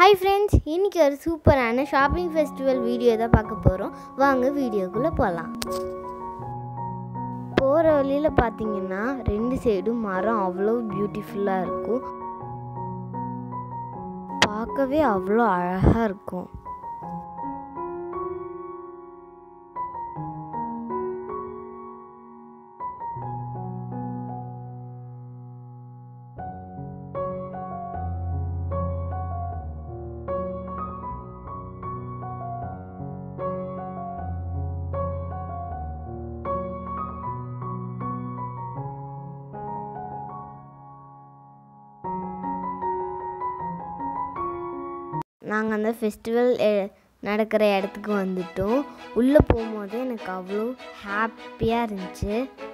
hi friends இன்றைக்கி ஒரு சூப்பரான ஷாப்பிங் ஃபெஸ்டிவல் வீடியோ தான் பார்க்க போகிறோம் வாங்க வீடியோக்குள்ளே போகலாம் போகிற வழியில் பார்த்தீங்கன்னா ரெண்டு சைடும் மரம் அவ்வளோ பியூட்டிஃபுல்லாக இருக்கும் பார்க்கவே அவ்வளோ அழகாக இருக்கும் நாங்கள் அந்த ஃபெஸ்டிவல் நடக்கிற இடத்துக்கு வந்துட்டோம் உள்ளே போகும்போது எனக்கு அவ்வளோ ஹாப்பியாக இருந்துச்சு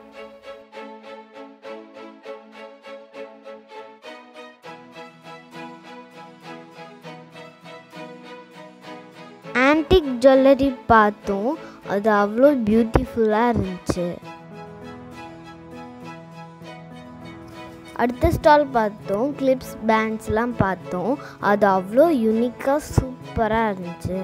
ஆன்டிக் ஜுவல்லரி பார்த்தோம் அது அவ்வளோ பியூட்டிஃபுல்லாக இருந்துச்சு அடுத்த ஸ்டால் பார்த்தோம் கிளிப்ஸ் பேண்ட்ஸ்லாம் பார்த்தோம் அது அவ்வளோ யூனிக்காக சூப்பராக இருந்துச்சு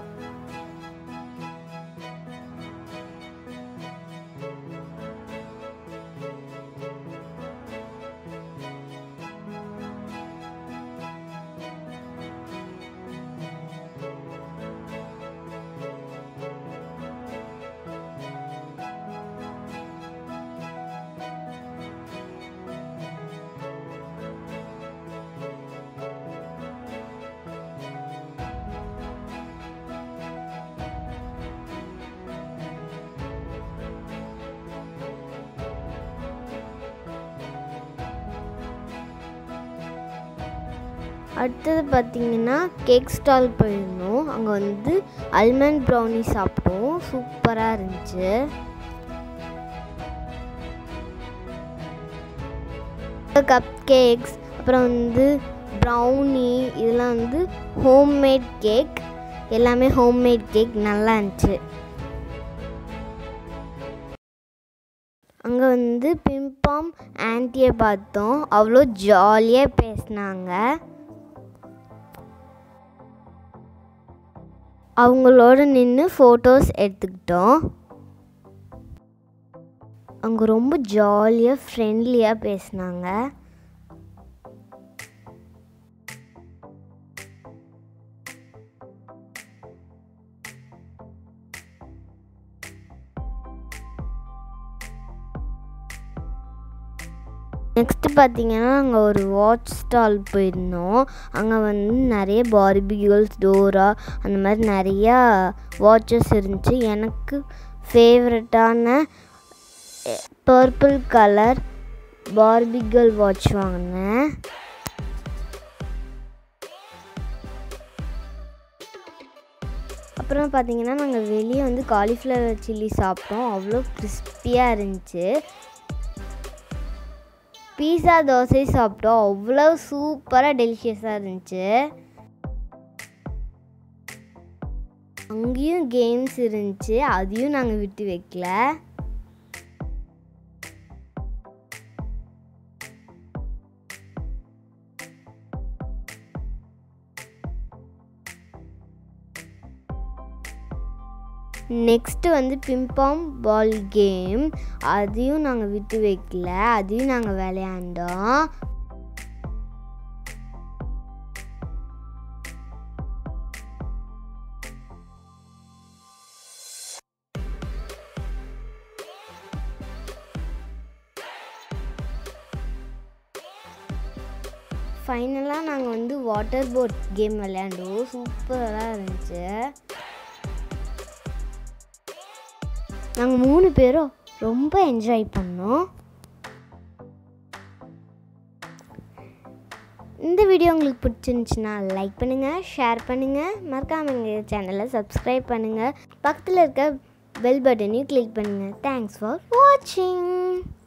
அடுத்தது பார்த்தீங்கன்னா கேக் ஸ்டால் போயிருந்தோம் அங்கே வந்து அல்மண்ட் ப்ரௌனி சாப்பிட்டோம் சூப்பராக இருந்துச்சு கப் கேக்ஸ் அப்புறம் வந்து ப்ரௌனி இதெல்லாம் வந்து ஹோம்மேட் கேக் எல்லாமே ஹோம்மேட் கேக் நல்லா இருந்துச்சு அங்கே வந்து பிம்பாம் ஆன்ட்டியை பார்த்தோம் அவ்வளோ ஜாலியாக பேசினாங்க அவங்களோட நின்று ஃபோட்டோஸ் எடுத்துக்கிட்டோம் அவங்க ரொம்ப ஜாலியாக ஃப்ரெண்ட்லியாக பேசினாங்க நெக்ஸ்ட்டு பார்த்தீங்கன்னா அங்கே ஒரு வாட்ச் ஸ்டால் போயிருந்தோம் அங்கே வந்து நிறைய பார்பிகிள்ஸ் டோரா அந்த மாதிரி நிறையா வாட்சஸ் இருந்துச்சு எனக்கு ஃபேவரட்டான பர்பிள் கலர் பார்பிகல் வாட்ச் வாங்கினேன் அப்புறம் பார்த்தீங்கன்னா நாங்கள் வெளியே வந்து காலிஃப்ளவர் சில்லி சாப்பிட்டோம் அவ்வளோ கிறிஸ்பியாக இருந்துச்சு பீஸா தோசை சாப்பிட்டோம் அவ்வளோ சூப்பராக டெலிஷியஸாக இருந்துச்சு அங்கேயும் கேம்ஸ் இருந்துச்சு அதையும் நாங்கள் விட்டு வைக்கல நெக்ஸ்ட்டு வந்து பிம்பாம் பால் கேம் அதையும் நாங்கள் விட்டு வைக்கல அதையும் நாங்கள் விளையாண்டோம் ஃபைனலாக நாங்கள் வந்து வாட்டர் போட் கேம் விளையாண்டோம் சூப்பராக இருந்துச்சு நாங்கள் மூணு பேரும் ரொம்ப என்ஜாய் பண்ணோம் இந்த வீடியோ உங்களுக்கு பிடிச்சிருந்துச்சுன்னா லைக் பண்ணுங்கள் ஷேர் பண்ணுங்கள் மறக்காமல் எங்கள் சேனலை சப்ஸ்கிரைப் பண்ணுங்கள் பக்கத்தில் இருக்க பெல் பட்டனையும் கிளிக் பண்ணுங்கள் தேங்க்ஸ் ஃபார் வாட்சிங்